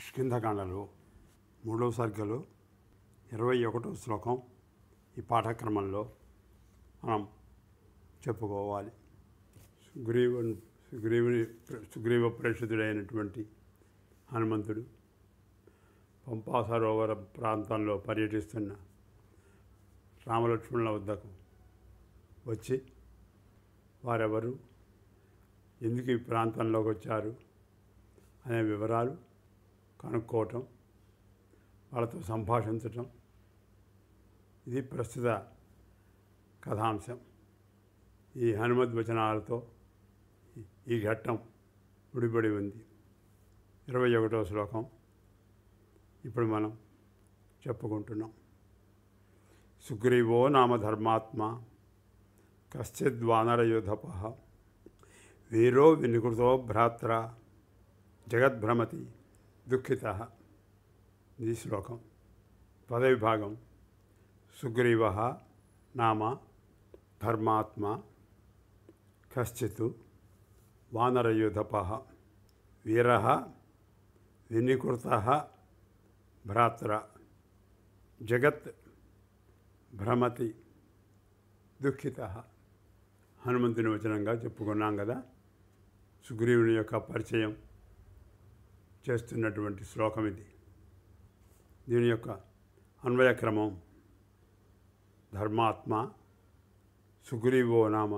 కిష్కింధకాండలో మూడవ సర్గలో ఇరవై ఒకటో శ్లోకం ఈ పాఠక్రమంలో మనం చెప్పుకోవాలి సుగ్రీవుని సుగ్రీవుని సుగ్రీవ ప్రేషితుడైనటువంటి హనుమంతుడు పంపా సరోవర ప్రాంతంలో పర్యటిస్తున్న రామలక్ష్మణుల వద్దకు వచ్చి వారెవరు ఎందుకు ఈ ప్రాంతంలోకి వచ్చారు అనే వివరాలు కనుక్కోవటం వాళ్ళతో సంభాషించటం ఇది ప్రస్తుత కథాంశం ఈ హనుమద్వచనాలతో ఈ- ఈ ఘట్టం ముడిపడి ఉంది ఇరవై ఒకటో శ్లోకం ఇప్పుడు మనం చెప్పుకుంటున్నాం సుగ్రీవో నామ ధర్మాత్మ కశ్చిద్వానరయోధప వీరో వినికృతో భ్రాత్ర జగద్భ్రమతి దుఃఖిత ఇది శ్లోకం పదవిభాగం సుగ్రీవ నామ ధర్మాత్మ కశ్చిత్ వానరయోధప వీర వినికృత భ్రాత్ర జగత్ భ్రమతి దుఃఖిత హనుమంతుని వచనంగా చెప్పుకున్నాం కదా సుగ్రీవుని యొక్క పరిచయం చేస్తున్నటువంటి శ్లోకం ఇది దీని యొక్క అన్వయక్రమం ధర్మాత్మ సుగ్రీవో నామ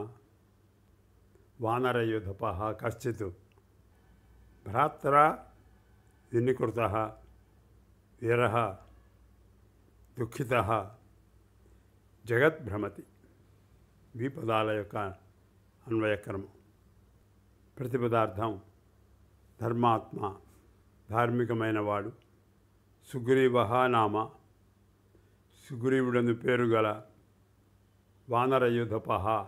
వానరయోధప కశ్చిత్ భ్రాత్ర వినికృత వీర దుఃఖిత జగద్భ్రమతి ఈ పదాల యొక్క అన్వయక్రమం ప్రతిపదార్థం ధర్మాత్మ ధార్మికమైన వాడు సుగ్రీవ నామ సుగ్రీవుడను పేరు గల వానరయుధప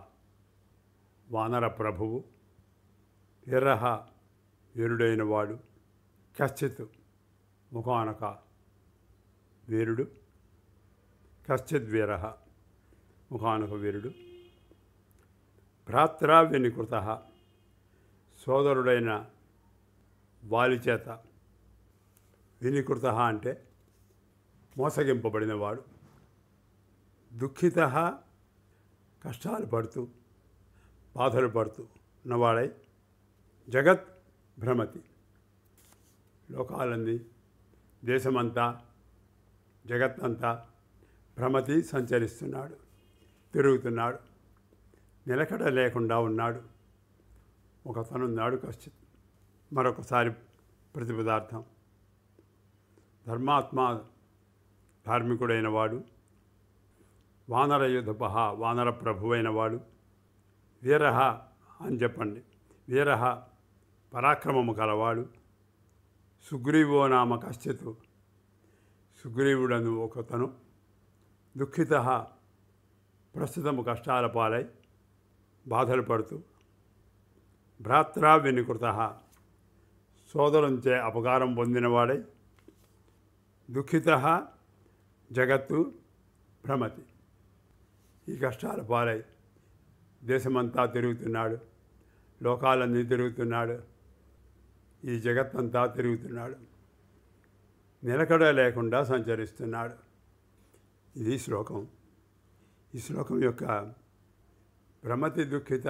వానర ప్రభువు వీరహ వీరుడైన వాడు కశ్చిత్ ముఖానక వీరుడు కశ్చిత్ వీర ముఖానక వీరుడు భ్రాత్ర వినికృత సోదరుడైన వాలి చేత వినికృత అంటే మోసగింపబడినవాడు దుఃఖిత కష్టాలు పడుతూ బాధలు పడుతూ ఉన్నవాడై జగత్ భ్రమతి లోకాలన్నీ దేశమంతా జగత్తంతా భ్రమతి సంచరిస్తున్నాడు తిరుగుతున్నాడు నిలకడ లేకుండా ఉన్నాడు ఒకతనున్నాడు కశ్చిత్ మరొకసారి ప్రతిపదార్థం ధర్మాత్మ ధార్మికుడైన వాడు వానర యుధపహ వానర ప్రభువైన వాడు వీరహ అని చెప్పండి వీరహ పరాక్రమము కలవాడు సుగ్రీవో నామ కశ్చిత్ సుగ్రీవుడను ఒకతను దుఃఖిత ప్రస్తుతము కష్టాల పాలై బాధలు పడుతూ భ్రాత్రా వినికృత సోదరుంచే అపకారం పొందినవాడై దుఃఖిత జగత్తు భ్రమతి ఈ కష్టాల పాలై దేశమంతా తిరుగుతున్నాడు లోకాలన్నీ తిరుగుతున్నాడు ఈ జగత్తంతా తిరుగుతున్నాడు నిలకడ లేకుండా సంచరిస్తున్నాడు ఇది శ్లోకం ఈ శ్లోకం యొక్క భ్రమతి దుఃఖిత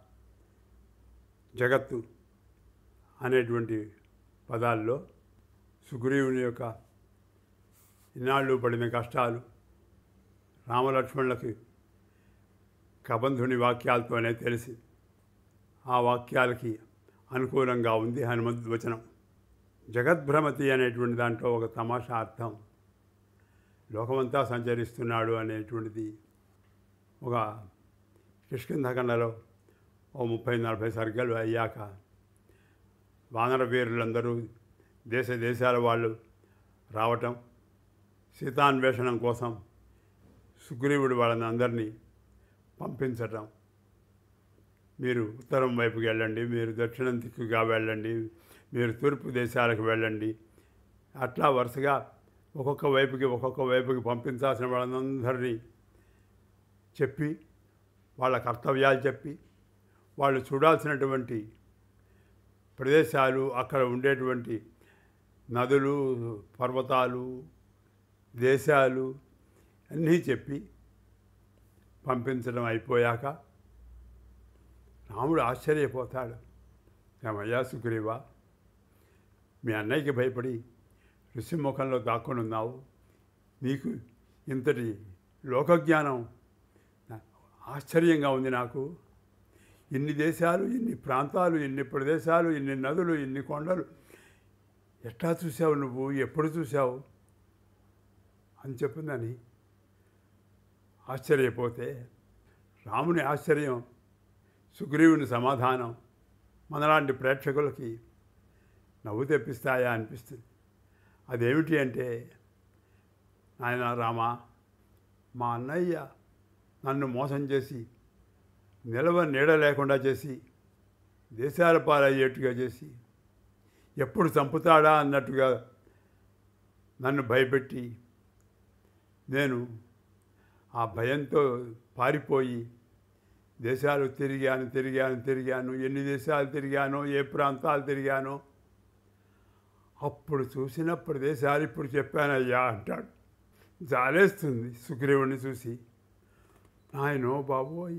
జగత్తు అనేటువంటి పదాల్లో సుగ్రీవుని యొక్క ఇన్నాళ్ళు పడిన కష్టాలు రామలక్ష్మణులకి కబంధుని వాక్యాలతోనే తెలిసి ఆ వాక్యాలకి అనుకూలంగా ఉంది హనుమద్వచనం జగద్భ్రమతి అనేటువంటి దాంట్లో ఒక తమాషా అర్థం లోకమంతా సంచరిస్తున్నాడు అనేటువంటిది ఒక కిష్కింధకండలో ఓ ముప్పై నలభై సర్గలు అయ్యాక వానర వీరులందరూ దేశ దేశాల వాళ్ళు రావటం సీతాన్వేషణం కోసం సుగ్రీవుడు వాళ్ళని అందరినీ పంపించటం మీరు ఉత్తరం వైపుకి వెళ్ళండి మీరు దక్షిణం దిక్కుగా వెళ్ళండి మీరు తూర్పు దేశాలకు వెళ్ళండి అట్లా వరుసగా ఒక్కొక్క వైపుకి ఒక్కొక్క వైపుకి పంపించాల్సిన వాళ్ళందరినీ చెప్పి వాళ్ళ కర్తవ్యాలు చెప్పి వాళ్ళు చూడాల్సినటువంటి ప్రదేశాలు అక్కడ ఉండేటువంటి నదులు పర్వతాలు దేశాలు అన్నీ చెప్పి పంపించడం అయిపోయాక రాముడు ఆశ్చర్యపోతాడు ఏమయ్యా సుగ్రీవా మీ అన్నయ్యకి భయపడి ఋషిముఖంలో దాక్కుని ఉన్నావు నీకు ఇంతటి లోకజ్ఞానం ఆశ్చర్యంగా ఉంది నాకు ఇన్ని దేశాలు ఇన్ని ప్రాంతాలు ఇన్ని ప్రదేశాలు ఇన్ని నదులు ఇన్ని కొండలు ఎట్లా చూసావు నువ్వు ఎప్పుడు చూసావు అని చెప్పిందని ఆశ్చర్యపోతే రాముని ఆశ్చర్యం సుగ్రీవుని సమాధానం మనలాంటి ప్రేక్షకులకి నవ్వు తెప్పిస్తాయా అనిపిస్తుంది అదేమిటి అంటే నాయన రామ మా అన్నయ్య నన్ను మోసం చేసి నిలవ నీడ లేకుండా చేసి దేశాల పాలయ్యేట్టుగా చేసి ఎప్పుడు చంపుతాడా అన్నట్టుగా నన్ను భయపెట్టి నేను ఆ భయంతో పారిపోయి దేశాలు తిరిగాను తిరిగాను తిరిగాను ఎన్ని దేశాలు తిరిగానో ఏ ప్రాంతాలు తిరిగానో అప్పుడు చూసిన ప్రదేశాలు ఇప్పుడు చెప్పానయ్యా అంటాడు జాలేస్తుంది సుగ్రీవుని చూసి నాయనో బాబోయ్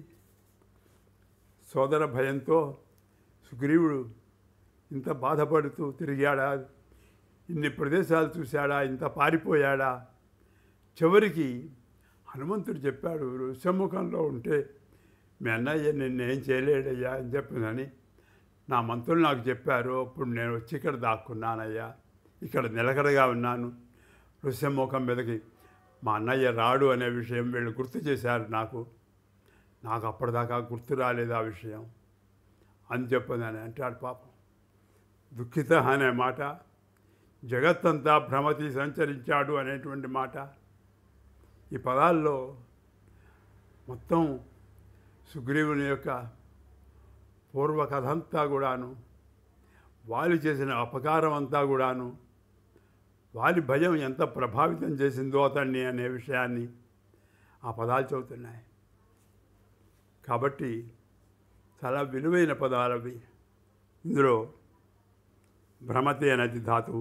సోదర భయంతో సుగ్రీవుడు ఇంత బాధపడుతూ తిరిగాడా ఇన్ని ప్రదేశాలు చూశాడా ఇంత పారిపోయాడా చివరికి హనుమంతుడు చెప్పాడు ఋషముఖంలో ఉంటే మీ అన్నయ్య నిన్నేం చేయలేడయ్యా అని చెప్పిందని నా మంత్రులు నాకు చెప్పారు అప్పుడు నేను వచ్చి ఇక్కడ దాక్కున్నానయ్యా ఇక్కడ నిలకడగా ఉన్నాను ఋషముఖం మీదకి మా అన్నయ్య రాడు అనే విషయం వీళ్ళు గుర్తు చేశారు నాకు నాకు అప్పటిదాకా గుర్తు రాలేదు ఆ విషయం అని చెప్పదని అంటాడు పాపం దుఃఖిత అనే మాట జగత్తంతా భ్రమతి సంచరించాడు అనేటువంటి మాట ఈ పదాల్లో మొత్తం సుగ్రీవుని యొక్క పూర్వకథ అంతా కూడాను వాళ్ళు చేసిన అపకారం అంతా కూడాను వారి భయం ఎంత ప్రభావితం చేసిందో అతన్ని అనే విషయాన్ని ఆ పదాలు చెబుతున్నాయి కాబట్టి చాలా విలువైన పదాలు అవి ఇందులో భ్రమతి అనేది ధాతువు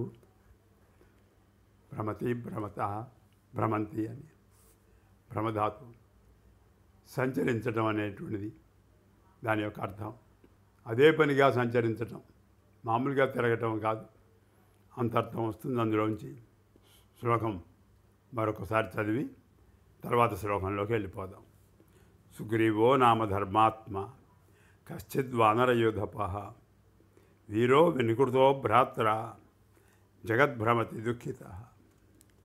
భ్రమతి భ్రమత భ్రమంతి అని భ్రమధాతు సంచరించడం అనేటువంటిది దాని యొక్క అర్థం అదే పనిగా సంచరించటం మామూలుగా తిరగటం కాదు అంత అర్థం వస్తుంది అందులోంచి శ్లోకం మరొకసారి చదివి తర్వాత శ్లోకంలోకి వెళ్ళిపోదాం సుగ్రీవో నామ ధర్మాత్మ కశ్చిద్ వానరయోధప వీరో వినికృతో భ్రాత్ర జగద్భ్రమతి దుఃఖిత